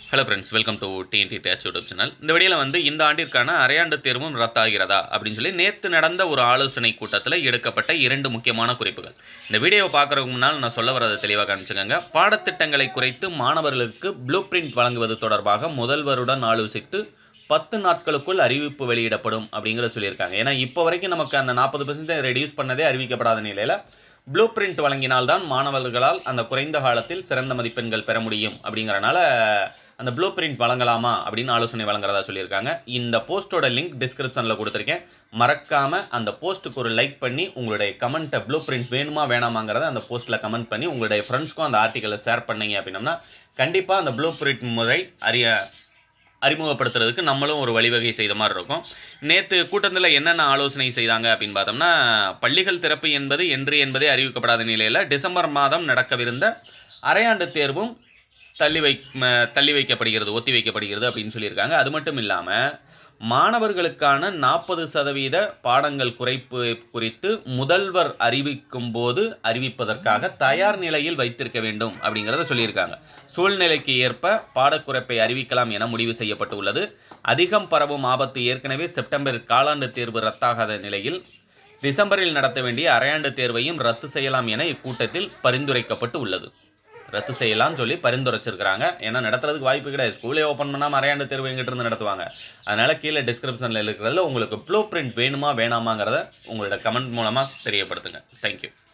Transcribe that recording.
hello friends welcome to TNT டேச் YouTube channel இந்த வீடியோவில் வந்து இந்த ஆண்டிற்கான அரையாண்டு தேர்வும் ரத்தாகிறதா அப்படின்னு சொல்லி நேற்று நடந்த ஒரு ஆலோசனை கூட்டத்தில் எடுக்கப்பட்ட இரண்டு முக்கியமான குறிப்புகள் இந்த வீடியோவை பார்க்குறதுக்கு முன்னால் நான் சொல்ல வரதை தெளிவாக காமிச்சுக்கோங்க பாடத்திட்டங்களை குறைத்து மாணவர்களுக்கு ப்ளூ பிரிண்ட் வழங்குவது தொடர்பாக முதல்வருடன் ஆலோசித்து பத்து நாட்களுக்குள் அறிவிப்பு வெளியிடப்படும் அப்படிங்கிறத சொல்லியிருக்காங்க ஏன்னா இப்போ வரைக்கும் நமக்கு அந்த நாற்பது பர்சன்டேஜ் ரெடியூஸ் பண்ணதே அறிவிக்கப்படாத நிலையில் ப்ளூ பிரிண்ட் வழங்கினால்தான் மாணவர்களால் அந்த குறைந்த காலத்தில் சிறந்த மதிப்பெண்கள் பெற முடியும் அப்படிங்கறனால அந்த ப்ளூ பிரிண்ட் வழங்கலாமா அப்படின்னு ஆலோசனை வழங்குறதா சொல்லியிருக்காங்க இந்த போஸ்ட்டோட லிங்க் டிஸ்கிரிப்ஷனில் கொடுத்துருக்கேன் மறக்காம அந்த போஸ்ட்டுக்கு ஒரு லைக் பண்ணி உங்களுடைய கமெண்ட்டை ப்ளூ பிரிண்ட் வேணுமா வேணாமாங்கிறத அந்த போஸ்ட்டில் கமெண்ட் பண்ணி உங்களுடைய ஃப்ரெண்ட்ஸ்க்கும் அந்த ஆர்டிக்கலை ஷேர் பண்ணீங்க அப்படின்னம்னா கண்டிப்பாக அந்த ப்ளூ பிரிண்ட் முறை அறிய அறிமுகப்படுத்துறதுக்கு நம்மளும் ஒரு வழிவகை செய்த மாதிரி இருக்கும் நேற்று கூட்டத்தில் என்னென்ன ஆலோசனை செய்தாங்க அப்படின்னு பார்த்தோம்னா பள்ளிகள் திறப்பு என்பது என்று என்பதே அறிவிக்கப்படாத நிலையில் டிசம்பர் மாதம் நடக்கவிருந்த அரையாண்டு தேர்வும் தள்ளி வை ம- தள்ளி வைக்கப்படுகிறது ஒத்தி வைக்கப்படுகிறது அப்படின்னு சொல்லியிருக்காங்க அது மட்டும் இல்லாமல் மாணவர்களுக்கான நாற்பது சதவீத பாடங்கள் குறைப்பு குறித்து முதல்வர் அறிவிக்கும் போது அறிவிப்பதற்காக தயார் நிலையில் வைத்திருக்க வேண்டும் அப்படிங்கிறத சொல்லியிருக்காங்க சூழ்நிலைக்கு ஏற்ப பாடக்குறைப்பை அறிவிக்கலாம் என முடிவு செய்யப்பட்டு உள்ளது அதிகம் பரவும் ஆபத்து ஏற்கனவே செப்டம்பர் காலாண்டு தேர்வு ரத்தாகாத நிலையில் டிசம்பரில் நடத்த வேண்டிய அரையாண்டு தேர்வையும் ரத்து செய்யலாம் என இக்கூட்டத்தில் பரிந்துரைக்கப்பட்டு உள்ளது ரத்து செய்யலாம்னு சொல்லி பரிந்துரைச்சிருக்கிறாங்க ஏன்னா நடத்துறதுக்கு வாய்ப்பு கிடையாது ஸ்கூலே ஓப்பன் பண்ணாமல் அரையாண்டு தேர்வு எங்கிட்ட இருந்து நடத்துவாங்க அதனால கீழே டிஸ்கிரிப்ஷனில் இருக்கிறதுல உங்களுக்கு ப்ளூ பிரிண்ட் வேணுமா வேணாமாங்கிறத உங்களோட கமெண்ட் மூலமாக தெரியப்படுத்துங்க தேங்க்யூ